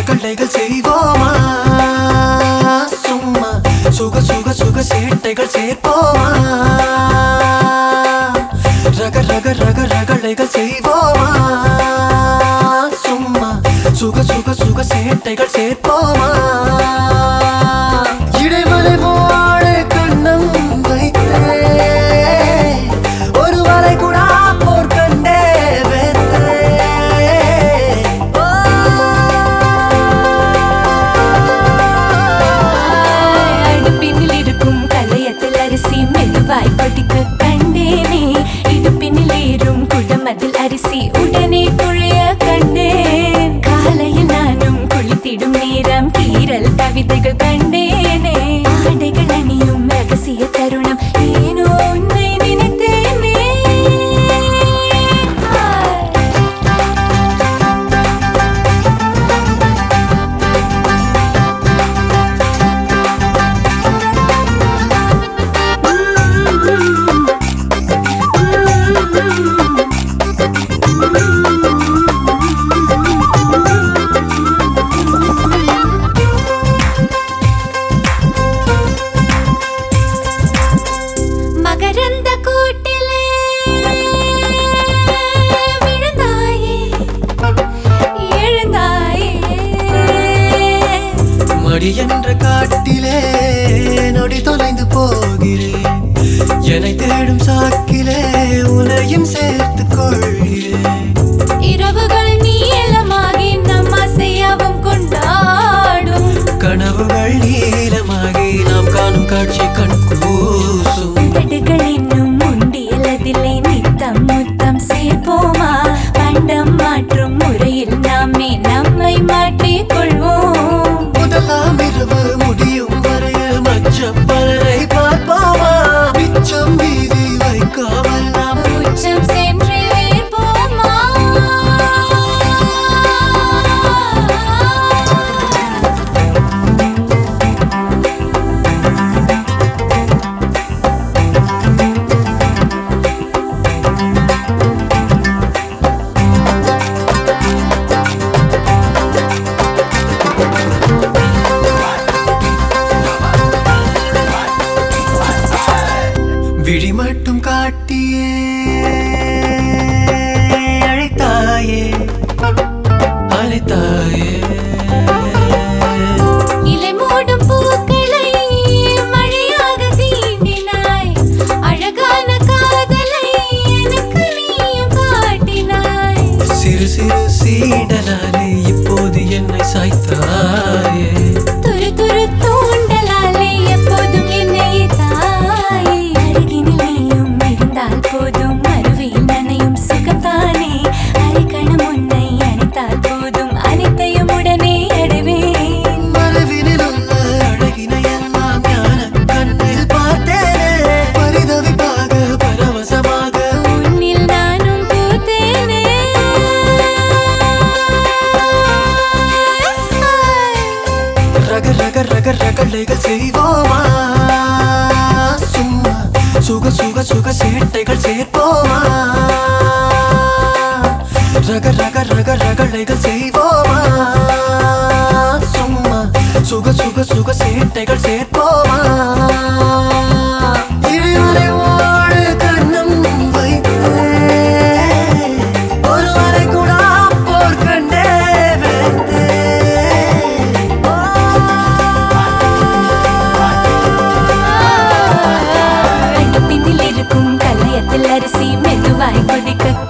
ரகளைகள் செய்வோமா சும்மா சுக சுக சுக சேட்டைகள் சேர்ப்போமா ரக ரக ரக ரகளைகள் செய்வோமா சும்மா சுக சுக சுக சேட்டைகள் சேர்ப்போமா இடைமலை போட கண்ணம் வைத்தே ஒரு வரை கூட போர் கண்டே வெத்தே அடுப்பினில் இருக்கும் கலையத்தில் அரிசி மெதுவாய் கொதிக்க கண்டேனே இடுப்பினில் ஏறும் குடமதில் அரிசி உடனே குழைய கண்டேன் காலையில் நானும் குளித்திடும் நேரம் கீரல் கவிதைகள் கண்டேனே ஆடைகள் அணியும் ரகசிய தருணம் ஏனோ உன்னை நினைத்தேனே மகரந்த கூட்டிலே விழுந்தாயே எழுந்தாயே மடி என்ற காட்டிலே நொடி தொலைந்து போகிறேன் என்னை தேடும் சாக்கிலே உன்னையும் சேர்த்துக் கொள்கிறேன் இரவுகள் நீளமாகி நம் அசையாவும் கொண்டாடும் கனவுகள் நீளமாகி நாம் காணும் காட்சி கண் கூசும் உதடுகள் இன்னும் உண்டியலதில்லை நித்தம் முத்தம் சேர்ப்போமா பண்டம் மாற்றும் முறையில் நாமே நம்மை மாற்றிக் கொள்வோம் முதலாம் இரவு முடியும் வரையில் மற்ற பலரை பார்ப்போமா மிச்சம் வீதி வைக்காமல் நாம் உச்சம் சென்று வீர்ப்போமா விழி மட்டும் காட்டியே அழைத்தாயே அழைத்தாயே இலை மூடும் பூக்களை மழையாக தீண்டினாய் அழகான காதலை எனக்கு நீயும் காட்டினாய் சிறு சிறு சீடலாலே இப்போது என்னை சாய்த்தாயே துரு துரு தூண்டலாலே எப்போதும் என்னை தாயே அருகினில் நீயும் இருந்தால் போதும் அருவியில் நனையும் சுகம்தானே அரைக்கணம் உன்னை அணைத்தால் போதும் அனைத்தையும் உடனே அடைவேன் மரபினில் உள்ள அழகினை எல்லாம் ஞான கண்ணில் பார்த்தேனே பரிதவிப்பாக பரவசமாக உன்னில் நானும் பூத்தேனே ரக ரக ரக ரகளைகள் செய்வோமா சும்மா சுக சுக சுக சேட்டைகள் சேர்ப்போமா ரக ரக ரக ரகளைகள் செய்வோமா சும்மா சுக சுக சுக சேட்டைகள் சேர்ப்போமா இறைவனை ஓடு கண்ணம் வைத்தே ஒரு வரை கூட போர் கண்டே வெந்தே அடுப்பினில் இருக்கும் கலையத்தில் அரிசி மெதுவாய் கொதிக்க